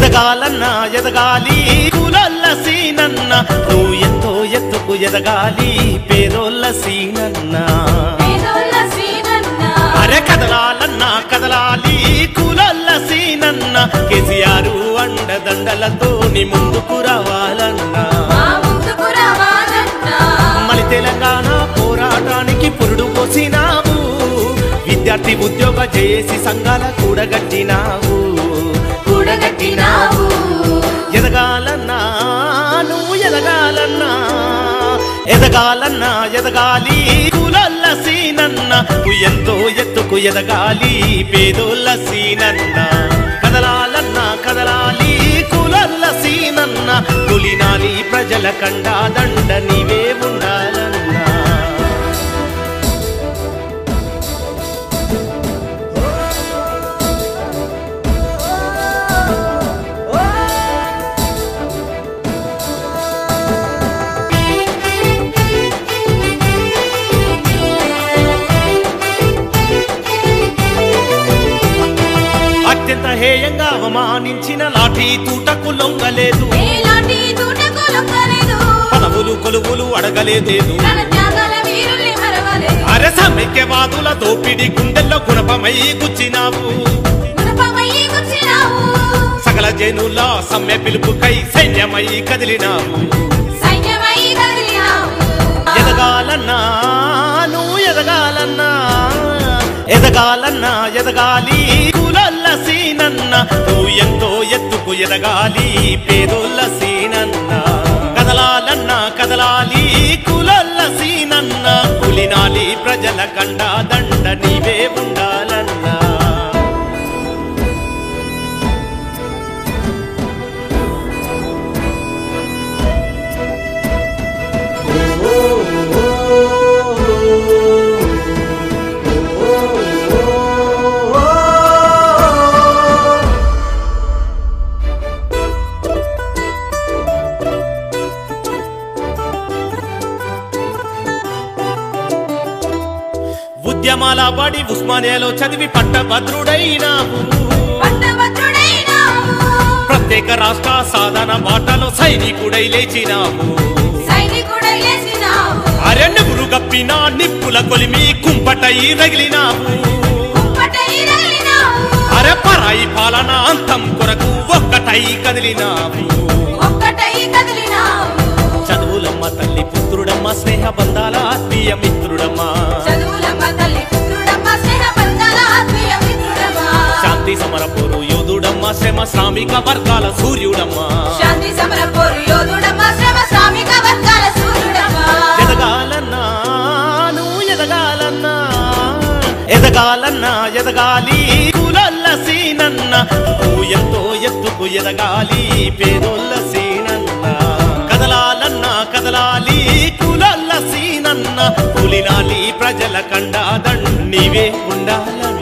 ఎదగాలన్నా ఎదగాలి కులల్ల సీనన్న నువ్వు ఎంతో ఎత్తుకు ఎదగాలి పేదోళ్ళ సీనన్న పేదోళ్ళ సీనన్న అరే కదలాలన్నా కదలాలి కులల్ల సీనన్న కేసీఆర్ అండదండలతో నీ ముందుకు రావాలన్నా మా ముందుకు రావాలన్నా మళ్ళీ తెలంగాణ పోరాటానికి పురుడు పోసినావు విద్యార్థి ఉద్యోగ చేసి సంఘాల కూడగట్టినావు కూడగట్టినావు ఎదగాలన్నా నువ్వు ఎదగాలన్నా ఎదగాలన్నా ఎదగాలి కులల్ల సీనన్న నువ్వు ఎంతో ఎత్తుకు ఎదగాలి పేదోళ్ళ సీనన్న కదలాలన్నా కదలాలి కులల్ల సీనన్న కులినాలి ప్రజల కండా దండ నీవే ఉండాలన్నా అత్యంత హేయంగా అవమానించిన లాఠీ తూటకు లొంగలేదు ఎలాంటి దూటకు లొక్కలేదు పదవులు కొలువులు అడగలేదేదు తన త్యాగాల వీరుల్ని మరవలేదు అరే సమైక్యవాదుల దోపిడి గుండెల్లో గుణపమై గుచ్చినావు మునపమయ్యి కూర్చున్నావు సకల జనుల సమ్మె పిలుపుకై సైన్యమై కదిలినావు సైన్యమై కదిలినావు ఎదగాలన్నా నువ్వు ఎదగాలన్నా ఎదగాలన్నా ఎదగాలి కులల్ల సీనన్న నువ్వు ఎంతో ఎత్తుకు ఎదగాలి పేదోళ్ళ సీనన్న కదలాలన్నా కదలాలి కులల్ల సీనన్న కులినాలి ప్రజల కండా దండ నీవే ఉండాలన్నా ఉద్యమాల బడి ఉస్మానియాలో చదివి పట్టభద్రుడైనావు పట్టభద్రుడైనావు ప్రత్యేక రాష్ట్ర సాధన బాటలో సైనికుడై లేచినావు సైనికుడై లేచినావు అరెండు గురుగప్పిన నిప్పుల కొలిమి కుంపటై రగిలినావు కుంపటై రగిలినావు అరె పరాయి పాలన అంతం కొరకు ఒక్కటై కదిలినావు ఒక్కటై కదిలినావు చదువులమ్మ తల్లి పుత్రుడమ్మ స్నేహ బంధాల ఆత్మీయ మిత్రుడమ్మ చదువులమ్మ తల్లి పుత్రుడమ్మ స్నేహ బంధాల ఆత్మీయ మిత్రుడమ్మ శాంతి సమర పోరు యోధుడమ్మ శ్రమ శ్రామిక వర్గాల సూర్యుడమ్మ శాంతి సమర పోరు యోధుడమ్మ శ్రమ శ్రామిక వర్గాల సూర్యుడమ్మ ఎదగాలన్నా నువ్వు ఎదగాలన్నా ఎదగాలన్నా ఎదగాలి కులల్ల సీనన్న నువ్వు ఎంతో ఎత్తుకు ఎదగాలి పేదోళ్ళ సీనన్న కదలాలన్నా కదలాలి కులల్ల సీనన్న కులినాలి ప్రజల కండా దండ నీవే ఉండాలన్నా